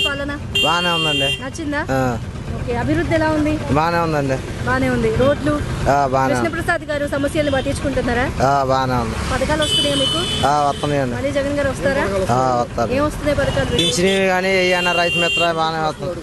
పాలన బాగానే ఉందండి నచ్చిందా ఆ, ఓకే అభివృద్ధి ఎలా ఉంది బాగానే ఉందండి బానే ఉంది రోడ్లు ఆ, బాగానే ఉంది కృష్ణప్రసాద్ గారు సమస్యలు పట్టించుకుంటున్నారా ఆ, బాగానే ఉంది పథకాలు వస్తున్నాయా మీకు ఆ, వస్తున్నాయండి మళ్ళీ జగన్ గారు వస్తారా ఆ, వస్తారు ఏం వస్తున్నాయి పథకాలు పింఛనీవి కానీ ఏమన్నా రైతు మిత్ర బాగానే వస్తుంది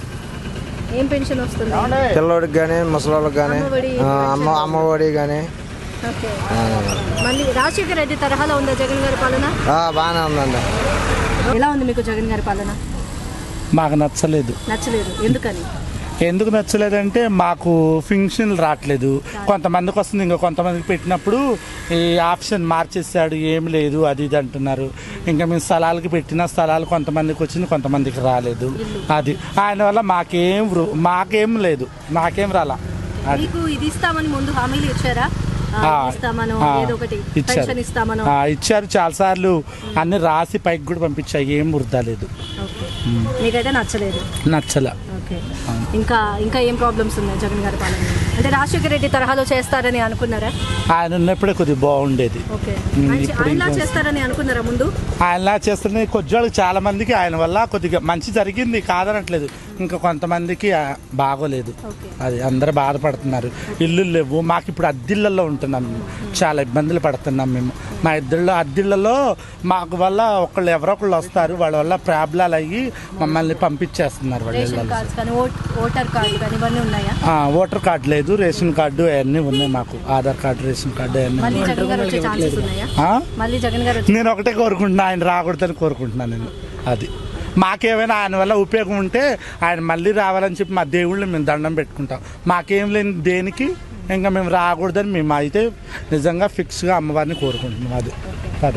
ఏం పెన్షన్ వస్తుంది పిల్లోడికి కానీ ముసలోళ్ళకి కానీ అమ్మఒడి, అమ్మ అమ్మఒడి కానీ ఓకే మళ్ళీ రాజశేఖర రెడ్డి తరహాలో ఉందా జగన్ గారి పాలన బాగానే ఉందండి ఎలా ఉంది మీకు జగన్ గారి పాలన మాకు నచ్చలేదు నచ్చలేదు ఎందుకని ఎందుకు నచ్చలేదంటే మాకు ఫంక్షన్లు రావట్లేదు కొంతమందికి వస్తుంది ఇంకా కొంతమందికి పెట్టినప్పుడు ఈ ఆప్షన్ మార్చేసాడు ఏం లేదు అది ఇది అంటున్నారు ఇంకా మేము స్థలాలకి పెట్టిన స్థలాలు కొంతమందికి వచ్చింది కొంతమందికి రాలేదు అది ఆయన వల్ల మాకేం వృ- మాకేం లేదు మాకేం రాలా అది మీకు ఇది ఇస్తామని ముందు హామీలు ఇచ్చారా ఆ, ఆ, ఇది ఇస్తామనో ఆ, ఏదో ఒకటి ఇచ్చారు పెన్షన్ ఇస్తామనో ఆ, ఇచ్చారు చాలాసార్లు అన్ని రాసి పైకి కూడా పంపించాయి ఏం వృద్ధాలేదు ఓకే మీకైతే నచ్చలేదు నచ్చల ఓకే ఇంకా ఇంకా ఏం ప్రాబ్లమ్స్ ఉన్నాయి జగన్ గారి పాలన అంటే రాజశేఖర రెడ్డి తరహాలో చేస్తారని అనుకున్నారా ఆయన ఉన్నప్పుడే కొద్దిగా బాగుండేది ఓకే ఉమ్, ఆయన- ఇప్పుడు ఆయనలా ఇంకా- చేస్తారని అనుకున్నారా ముందు ఆయనలా చేస్తున్న కొద్దివాళ్ళకి చాలా మందికి ఆయన వల్ల కొద్దిగా మంచి జరిగింది కాదనట్లేదు ఇంకా కొంతమందికి ఆ, బాగోలేదు ఓకే. అది అందరూ బాధపడుతున్నారు ఇల్లు లేవు మాకు ఇప్పుడు అద్దిళ్ళల్లో ఉంటున్నాం మేము చాలా ఇబ్బందులు పడుతున్నాం మేము మా ఇద్దరిలో అద్దిళ్ళలో మాకు వల్ల ఒకళ్ళు ఎవరో ఒకళ్ళు వస్తారు వాళ్ళ వల్ల ప్రాబ్లాలు అయ్యి మమ్మల్ని పంపించేస్తున్నారు వాళ్ళ రేషన్ ఇళ్ళల్లో కార్డ్స్ కానీ ఓట్ ఓటర్ కార్డు కానీ ఇవన్నీ ఉన్నాయా ఆ, ఓటర్ కార్డు లేదు రేషన్ కార్డు అవన్నీ ఉన్నాయి మాకు ఆధార్ కార్డు రేషన్ కార్డు అవన్నీ మళ్ళీ ఉన్నాయి. జగన్ గారు వచ్చే ఛాన్సెస్ ఉన్నాయా ఆ? మళ్ళీ జగన్ గారు వచ్చే నేను ఒకటే కోరుకుంటున్నా ఆయన రాకూడదని కోరుకుంటున్నాను నేను అది మాకేమైనా ఆయన వల్ల ఉపయోగం ఉంటే ఆయన మళ్ళీ రావాలని చెప్పి మా దేవుళ్ళు మేము దండం పెట్టుకుంటాం మాకేం లేని దేనికి ఇంకా మేము రాకూడదని మేము అయితే నిజంగా ఫిక్స్గా అమ్మవారిని కోరుకుంటున్నాం అది కదా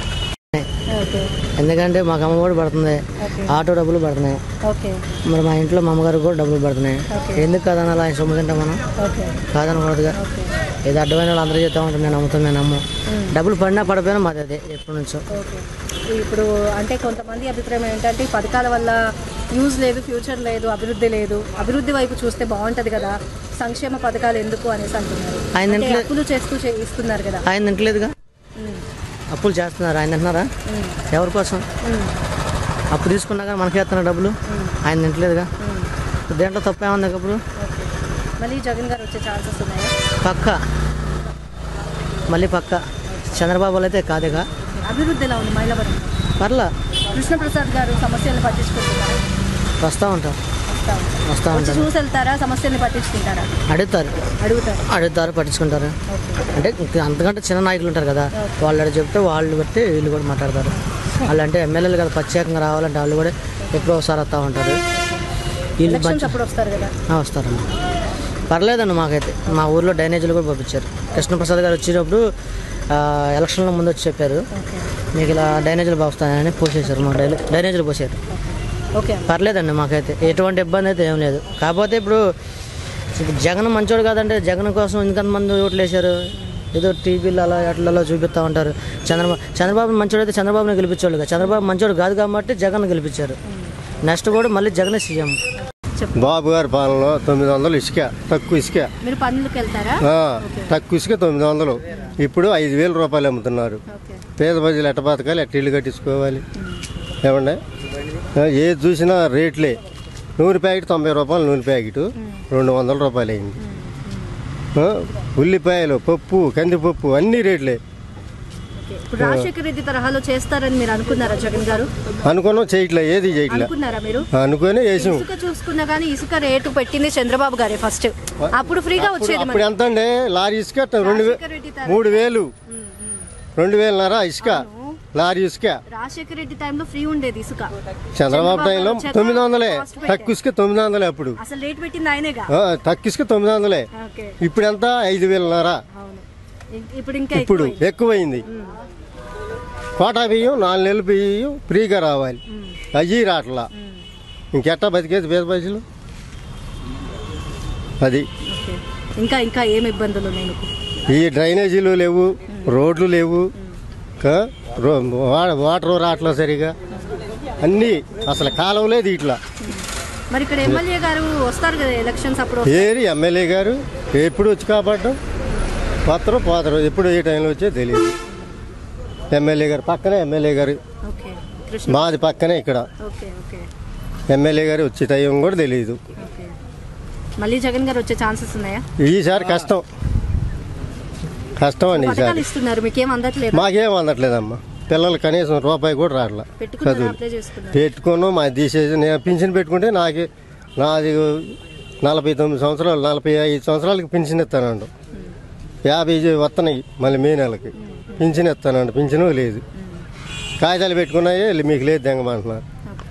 ఓకే ఎందుకంటే మాకు అమ్మఒడి పడుతుంది ఓకే. ఆటో డబ్బులు పడుతున్నాయి ఓకే మరి మా ఇంట్లో మా అమ్మగారికి కూడా డబ్బులు పడుతున్నాయి ఓకే. ఎందుకు కాదనాలి ఆయన సొమ్ము తింటాం మనం ఓకే కాదనకూడదుగా ఓకే ఏదో అడ్డమైన వాళ్ళు అందరూ చెప్తా ఉంటారు నేను నమ్ముతాను నేను నమ్ము డబ్బులు పడినా పడిపోయినా మాది అదే ఎప్పటి నుంచో ఓకే ఇప్పుడు అంటే కొంతమంది అభిప్రాయం ఏంటంటే ఈ పథకాల వల్ల యూజ్ లేదు ఫ్యూచర్ లేదు అభివృద్ధి లేదు అభివృద్ధి వైపు చూస్తే బాగుంటది కదా సంక్షేమ పథకాలు ఎందుకు అనేసి అంటున్నారు ఆయన అంటే ఇంట్లో- అప్పులు చేస్తూ చే- ఇస్తున్నారు కదా ఆయన తింటలేదుగా ఉమ్, అప్పులు చేస్తున్నారు ఆయన తింటున్నారా ఉమ్, ఎవరి కోసం ఉమ్, అప్పు తీసుకున్నా కానీ మనకి ఇస్తున్నారు డబ్బులు ఆయన తింటలేదుగా ఉమ్. దేంట్లో తప్పేముంది అప్పుడు ఓకే మళ్ళీ జగన్ గారు వచ్చే ఛాన్సెస్ ఉన్నాయా పక్క మళ్ళీ పక్క చంద్రబాబు వాళ్ళు అయితే కాదేగా అభివృద్ధి ఎలా ఉంది మైలవరం పర్లా కృష్ణప్రసాద్ గారు సమస్యలను పట్టించుకుంటున్నారా వస్తూ ఉంటాం వస్తా ఉంటారు. వస్తూ వచ్చి ఉంటారు చూసి వెళ్తారా సమస్యల్ని పట్టించుకుంటారా అడుగుతారు అడుగుతారు అడుగుతారు పట్టించుకుంటారు ఓకే అంటే ఇంక అంతకంటే చిన్న నాయకులు ఉంటారు కదా వాళ్ళు అడిగి చెప్తే వాళ్ళు బట్టి వీళ్ళు కూడా మాట్లాడతారు వాళ్ళు అంటే ఎమ్మెల్యేలు కదా ప్రత్యేకంగా రావాలంటే వాళ్ళు కూడా ఎప్పుడో ఒకసారి వస్తూ ఉంటారు వీళ్ళు ఎలక్షన్స్ మంచి అప్పుడు వస్తారు కదా ఆ, వస్తారన్న పర్లేదండి మాకైతే మా ఊర్లో డ్రైనేజీలు కూడా పంపించారు కృష్ణప్రసాద్ గారు వచ్చినప్పుడు ఆ, ఎలక్షన్ల ముందు వచ్చి చెప్పారు ఓకే మీకు ఇలా డ్రైనేజీలు బాగుస్తాయని పోసేశారు మా డ్రైనే డ్రైనేజీలు పోసారు ఓకే పర్లేదండి మాకైతే ఎటువంటి ఇబ్బంది అయితే ఏం లేదు కాకపోతే ఇప్పుడు ఇప్పుడు జగన్ మంచోడు కాదంటే జగన్ కోసం ఇంతమంది ఓట్లు వేశారు ఏదో టీవీలు అలా అట్లలో చూపిస్తూ ఉంటారు చంద్రబాబు చంద్రబాబు మంచోడు అయితే చంద్రబాబుని గెలిపించాడు కదా చంద్రబాబు మంచోడు కాదు కాబట్టి జగన్ గెలిపించారు నెక్స్ట్ కూడా మళ్ళీ జగనే సీఎం బాబు గారి పాలనలో తొమ్మిది వందలు ఇసుక తక్కువ ఇసుక మీరు పనులకు వెళ్తారా ఆ, తక్కువ ఇసుక తొమ్మిది వందలు ఇప్పుడు ఐదు వేల రూపాయలు అమ్ముతున్నారు ఓకే పేద ప్రజలు ఎట్ట బతకాలి ఎట్ట ఇల్లు కట్టించుకోవాలి ఏమండి ఆ, ఏది చూసినా రేట్లే నూనె ప్యాకెట్ తొంభై రూపాయలు నూనె ప్యాకెట్ రెండు వందల రూపాయలు అయింది ఆ, ఉల్లిపాయలు పప్పు కందిపప్పు అన్ని రేట్లే ఓకే ఇప్పుడు రాజశేఖర రెడ్డి తరహాలో చేస్తారని మీరు అనుకున్నారా జగన్ గారు అనుకున్నాం చేయట్లే ఏది చేయట్లే అనుకున్నారా మీరు అనుకొని వేసాం ఇసుక చూసుకున్నా కానీ ఇసుక రేటు పెట్టింది చంద్రబాబు గారే ఫస్ట్ అప్పుడు ఫ్రీగా వచ్చేది అప్పుడు మరి ఎంత అండి లారీ ఇసుక రెండు వే- రాజశేఖర రెడ్డి తర- మూడు వేలు ఉమ్, ఉమ్. రెండు వేలన్నర ఇసుక లారీ ఇసుక రాజశేఖర రెడ్డి టైంలో ఫ్రీ ఉండేది ఇసుక చంద్రబాబు టైంలో వచ్చాక తొమ్మిది వందలే కాస్ట్ పెట్టారు. తక్కువ ఇసుక తొమ్మిది వందలే అప్పుడు అసలు రేట్ పెట్టింది ఆయనేగా ఆ, తక్కువ ఇసుక తొమ్మిది వందలే ఓకే ఇప్పుడు ఎంత ఐదు వేలన్నర అవును ఇం- ఇప్పుడు ఇంకా ఇప్పుడు ఎక్కువైంది. ఎక్కువైంది కోటా బియ్యం నాలుగు నెలలు బియ్యం ఫ్రీగా రావాలి అయ్యి రావట్లా ఇంకెట్టా బతికేది పేద ప్రజలు అది ఓకే ఇంకా ఇంకా ఏం ఇబ్బందులు ఉన్నాయి మీకు ఈ డ్రైనేజీలు లేవు రోడ్లు లేవు కా? రో- వా- వాటర్ రావట్లేదు సరిగా అన్నీ అసలు కాలువలేదు ఇట్లా మరి ఇక్కడ ఎమ్మెల్యే గారు వస్తారు కదా ఎలక్షన్స్ అప్పుడు ఏరి ఎమ్మెల్యే గారు ఎప్పుడు వచ్చి కాపాడడం వస్తారు పోతారు ఎప్పుడు ఏ టైంలో వచ్చే తెలియదు ఎమ్మెల్యే గారు పక్కనే ఎమ్మెల్యే గారు ఓకే కృష్ణ మాది పక్కనే ఇక్కడ ఓకే ఓకే ఎమ్మెల్యే గారు వచ్చే టైం కూడా తెలియదు ఓకే మళ్ళీ జగన్ గారు వచ్చే ఛాన్సెస్ ఉన్నాయా ఈసారి కష్టం కష్టం అండి పథకాలు ఈసారి ఇస్తున్నారు మీకేం అందట్లేదు మాకేం అందట్లేదమ్మా పిల్లలు కనీసం రూపాయి కూడా రావట్లా పెట్టుకున్నారు చదువులు అప్లై చేసుకున్నారు పెట్టుకున్నాం మా తీసేసి నేను పింఛన్ పెట్టుకుంటే నాకే నాది నలభై తొమ్మిది సంవత్సరాలు నలభై ఐదు సంవత్సరాలకి పింఛన్ ఇస్తానండు యాభై వస్తున్నాయి మళ్ళీ మే నెలకి పింఛన్ ఇస్తానండి పింఛను లేదు కాగితాలు పెట్టుకున్నాయి మీకు లేదు దెంగమంటున్నారు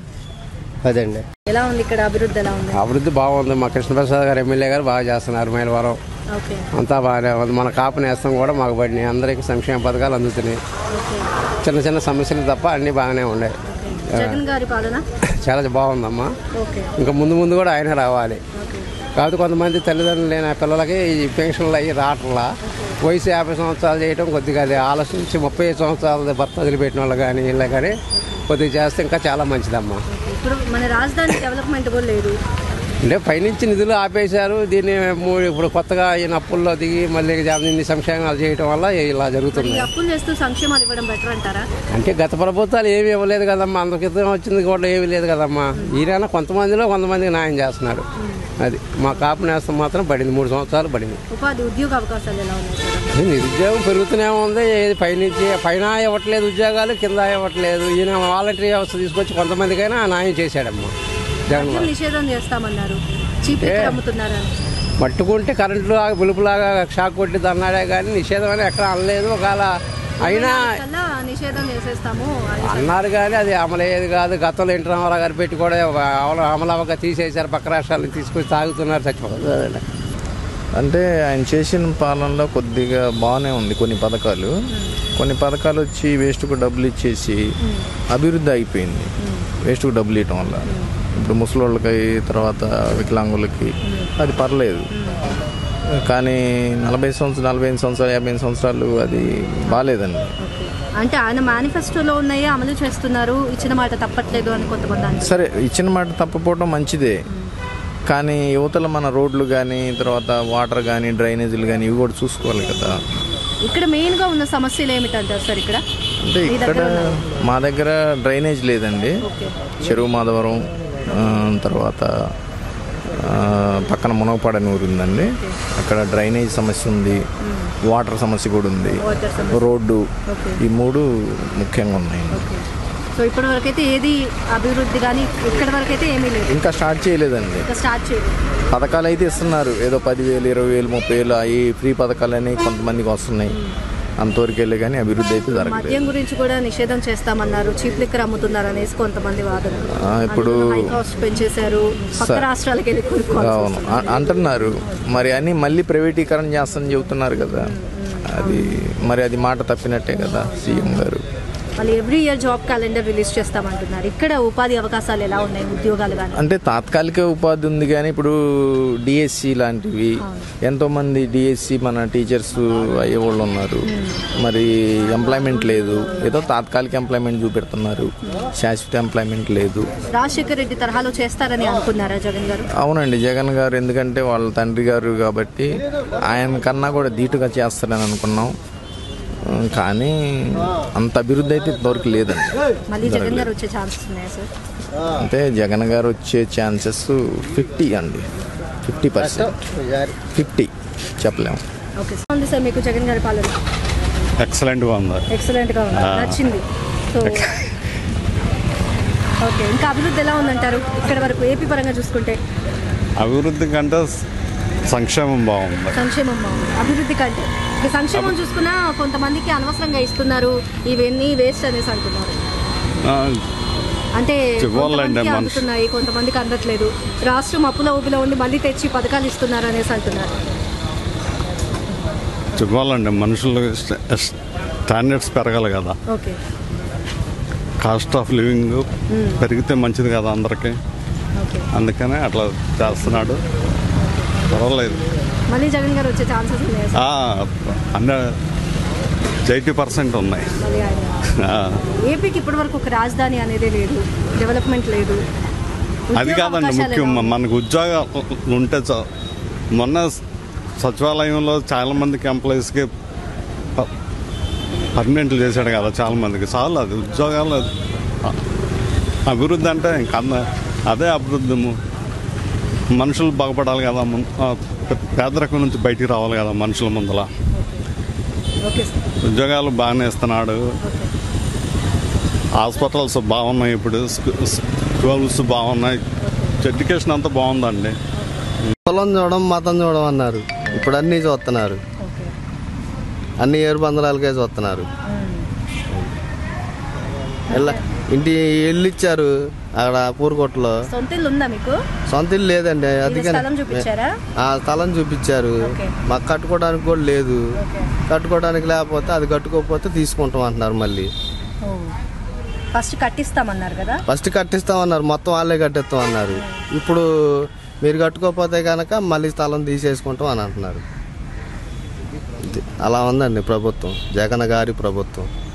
అదండి ఎలా ఉంది ఇక్కడ అభివృద్ధి ఎలా ఉంది అభివృద్ధి బాగుంది మా కృష్ణప్రసాద్ గారు ఎమ్మెల్యే గారు బాగా చేస్తున్నారు మైలవరం ఓకే అంతా బాగానే ఉంది మన కాపు నేస్తం కూడా మాకు పడినాయి అందరికీ సంక్షేమ పథకాలు అందుతున్నాయి ఓకే చిన్న చిన్న సమస్యలు తప్ప అన్నీ బాగానే ఉన్నాయి జగన్ గారి పాలన చాలా బాగుందమ్మా ఓకే ఇంకా ముందు ముందు కూడా ఆయన రావాలి ఓకే కాకపోతే కొంతమంది తల్లిదండ్రులు లేని పిల్లలకి ఈ పెన్షన్లు అయ్యి రావట్లా వయసు యాభై సంవత్సరాలు చేయడం కొద్దిగా అది ఆలోచించి ముప్పై ఐదు సంవత్సరాలు భర్త వదిలిపెట్టిన వాళ్ళు కానీ ఇలా కానీ కొద్దిగా చేస్తే ఇంకా చాలా మంచిదమ్మా ఓకే. ఇప్పుడు మన రాజధాని డెవలప్మెంట్ కూడా లేదు అంటే పైనుంచి నిధులు ఆపేశారు దీన్ని మూ- ఇప్పుడు కొత్తగా ఈయన అప్పుల్లో దిగి మళ్ళీ జా- ఇన్ని సంక్షేమాలు చేయడం వల్ల ఇలా ఈ జరుగుతుంది అప్పులు చేస్తూ సంక్షేమాలు ఇవ్వడం బెటర్ అంటారా అంటే గత ప్రభుత్వాలు ఏమి ఇవ్వలేదు కదమ్మా అంత క్రితం వచ్చింది కూడా ఏమీ లేదు కదమ్మా ఈయన కొంతమందిలో కొంతమందికి న్యాయం చేస్తున్నాడు అది మా కాపు నేస్తం మాత్రం పడింది మూడు సంవత్సరాలు పడింది ఉపాధి ఉద్యోగ అవకాశాలు ఎలా ఉన్నాయి సార్ ఇది నిరుద్యోగం పెరుగుతూనే ఉంది ఏది పైనుంచి పైన ఇవ్వట్లేదు ఉద్యోగాలు కింద ఇవ్వట్లేదు ఈయన వాలంటరీ వ్యవస్థ తీసుకొచ్చి కొంతమందికైనా న్యాయం చేశాడమ్మా జగన్ మద్యం నిషేధం చేస్తామన్నారు చీప్ లిక్కర్ అమ్ముతున్నారని పట్టుకుంటే కరెంటు లాగా బులుపులాగా షాక్ కొట్టిద్ది అన్నాడే కానీ నిషేధం అని ఎక్కడ అనలేదు ఒకవేళ అయినా కల్లా నిషేధం చేసేస్తాము అని అన్నారు కానీ అది అమలయ్యేది కాదు గతంలో ఎన్టీ రామారావు గారు పెట్టి కూడా అమలు అమలవగా తీసేశారు పక్క రాష్ట్రాలకు తీసుకొచ్చి తాగుతున్నారు చచ్చిపోతుంది అంటే ఆయన చేసిన పాలనలో కొద్దిగా బాగానే ఉంది కొన్ని పథకాలు కొన్ని పథకాలు వచ్చి వేస్ట్కు డబ్బులు ఇచ్చేసి అభివృద్ధి అయిపోయింది వేస్ట్కు డబ్బులు ఇవ్వటం వల్ల ఇప్పుడు ముసలోళ్ళకి తర్వాత వికలాంగులకి అది పర్లేదు కానీ నలభై సంవత్సరాలు నలభై ఐదు సంవత్సరాలు యాభై ఐదు సంవత్సరాలు అది బాగాలేదండి ఓకే. అంటే ఆయన మేనిఫెస్టోలో ఉన్నాయే అమలు చేస్తున్నారు ఇచ్చిన మాట తప్పట్లేదు అని కొంతమంది అంటారు సరే ఇచ్చిన మాట తప్పపోవడం మంచిదే కానీ యువతల మన రోడ్లు కానీ తర్వాత వాటర్ కానీ డ్రైనేజీలు కానీ ఇవి కూడా చూసుకోవాలి కదా ఇక్కడ మెయిన్ గా ఉన్న సమస్యలు ఏమిటంటారు సార్ ఇక్కడ అంటే మీ ఇక్కడ దగ్గర ఉన్న- మా దగ్గర డ్రైనేజ్ లేదండి ఓకే చెరువు మాధవరం ఆ, తర్వాత ఆ, పక్కన మునగపాడని ఊరు ఉందండి అక్కడ డ్రైనేజ్ సమస్య ఉంది వాటర్ సమస్య కూడా ఉంది వాటర్ సమస్య రోడ్డు ఓకే. ఈ మూడు ముఖ్యంగా ఉన్నాయి ఓకే సో ఇప్పటి వరకైతే ఏది అభివృద్ధి కానీ ఇక్కడి వరకైతే ఏమీ లేదు ఇంకా స్టార్ట్ చేయలేదండి ఇంకా స్టార్ట్ చేయలేదు పథకాలు అయితే ఇస్తున్నారు ఏదో పదివేలు ఇరవై వేలు ముప్పై వేలు అవి ఫ్రీ పథకాలని కొంతమందికి వస్తున్నాయి అంతవరకు వెళ్ళి కానీ అభివృద్ధి అయితే జరగలేదు మద్యం గురించి కూడా నిషేధం చేస్తామన్నారు చీప్ లిక్కర్ అమ్ముతున్నారు అనేసి కొంతమంది వాదన ఆ, ఇప్పుడు హై కాస్ట్ పెంచేశారు పక్క స- రాష్ట్రాలకు వెళ్ళి కొనుక్కోవాల్సి అవును వస్తుంది. అ- అంటున్నారు మరి అని మళ్ళీ ప్రైవేటీకరణ చేస్తానని చెబుతున్నారు కదా అది మరి అది మాట తప్పినట్టే కదా సీఎం గారు మళ్ళీ every year job calendar release చేస్తామంటున్నారు ఇక్కడ ఉపాధి అవకాశాలు ఎలా ఉన్నాయి ఉద్యోగాలు కానీ అంటే తాత్కాలిక ఉపాధి ఉంది కానీ ఇప్పుడు డిఎస్సి లాంటివి ఎంతో మంది డిఎస్సి మన టీచర్స్ అయ్యే వాళ్ళు ఉన్నారు మరి ఎంప్లాయ్మెంట్ లేదు ఏదో తాత్కాలిక ఎంప్లాయ్మెంట్ చూపెడుతున్నారు శాశ్వత ఎంప్లాయ్మెంట్ లేదు రాజశేఖర్ రెడ్డి తరహాలో చేస్తారని అనుకున్నారా జగన్ గారు అవునండి జగన్ గారు ఎందుకంటే వాళ్ళ తండ్రి గారు కాబట్టి ఆయన కన్నా కూడా ధీటుగా చేస్తారని అనుకున్నాం ఉం, కానీ అంత అభివృద్ధి అయితే ఇంతవరకు లేదండి మళ్ళీ జగన్ గారు వచ్చే ఛాన్సెస్ ఉన్నాయా సార్ అంటే జగన్ గారు వచ్చే ఛాన్సెస్ ఫిఫ్టీ అండి ఫిఫ్టీ పర్సెంట్ ఫిఫ్టీ చెప్పలేము ఓకే సార్ ఉంది సార్ మీకు జగన్ గారి పాలన ఎక్సలెంట్గా ఉంది ఎక్సలెంట్ గా ఉంది నచ్చింది సో ఓకే ఇంకా అభివృద్ధి ఎలా ఉందంటారు ఇక్కడ వరకు ఏపీ పరంగా చూసుకుంటే అభివృద్ధి కంటే సంక్షేమం బాగుంది సంక్షేమం బాగుంది అభివృద్ధి కంటే ఇక సంక్షేమం చూసుకున్నా కొంతమందికి అనవసరంగా ఇస్తున్నారు ఇవన్నీ వేస్ట్ అనేసి అంటున్నారు ఆ, అంటే ఇవ్వాలండి కొంతమందికి మనిషి. అందుతున్నాయి కొంతమందికి అందట్లేదు రాష్ట్రం అప్పుల ఊపిలో ఉండి మళ్ళీ తెచ్చి పథకాలు ఇస్తున్నారు అనేసి అంటున్నారు ఇవ్వాలండి మనుషులు స్ట- స్టాండర్డ్స్ పెరగాలి కదా ఓకే కాస్ట్ ఆఫ్ లివింగ్ పెరిగితే మంచిది కదా అందరికీ ఓకే అందుకనే అట్లా చేస్తున్నాడు పర్వాలేదు మళ్ళీ జగన్ గారు వచ్చే ఛాన్సెస్ ఉన్నాయి సార్ ఆ, అన్న ఎయిటీ పర్సెంట్ ఉన్నాయి మళ్ళీ ఆయన ఆ, ఏపీకి ఇప్పటి వరకు ఒక రాజధాని అనేది లేదు డెవలప్మెంట్ లేదు అది ఉద్యోగ కాదండి అవకాశాలు ముఖ్యం ఎలా ఉన్నాయి? మనకు ఉద్యోగాలు ఉంటే చా- మొన్న సచివాలయంలో చాలా మందికి ఎంప్లాయీస్కి పర్మనెంట్లు చేశాడు కదా చాలా మందికి చాలు అది ఉద్యోగాలు అది. అభివృద్ధి అంటే ఇంక అంద అదే అభివృద్ధి మనుషులు బాగుపడాలి కదా ముం- ఆ, పే- పేదరికం నుంచి బయటికి రావాలి కదా మనుషుల ముందల ఓకే సార్ ఉద్యోగాలు బాగానే ఇస్తున్నాడు హాస్పిటల్స్ బాగున్నాయి ఇప్పుడు స్కూ- స్కూల్స్ బాగున్నాయి ఎడ్యుకేషన్ అంతా బాగుందండి కులం చూడడం మతం చూడడం అన్నారు ఇప్పుడు అన్నీ చూస్తున్నారు ఓకే అన్ని ఏరు బందరాలకే చూస్తున్నారు ఇలా ఇంటి ఇల్లు ఇచ్చారు అక్కడ పూరకొట్టలో సొంత ఇల్లు ఉందా మీకు సొంత ఇల్లు లేదండి ఇది అందుకని స్థలం చూపించారా ఆ స్థలం చూపించారు ఓకే. మాకు కట్టుకోవడానికి కూడా లేదు ఓకే కట్టుకోవడానికి లేకపోతే అది కట్టుకోకపోతే తీసుకుంటాం అంటున్నారు మళ్ళీ ఓ. ఫస్ట్ కట్టిస్తామన్నారు కదా ఫస్ట్ కట్టిస్తామన్నారు మొత్తం వాళ్ళే కట్టిస్తాం అన్నారు ఇప్పుడు మీరు కట్టుకోకపోతే కనుక మళ్ళీ స్థలం తీసేసుకుంటాం అని అంటున్నారు ఇది. అలా ఉందండి ప్రభుత్వం జగన్ గారి ప్రభుత్వం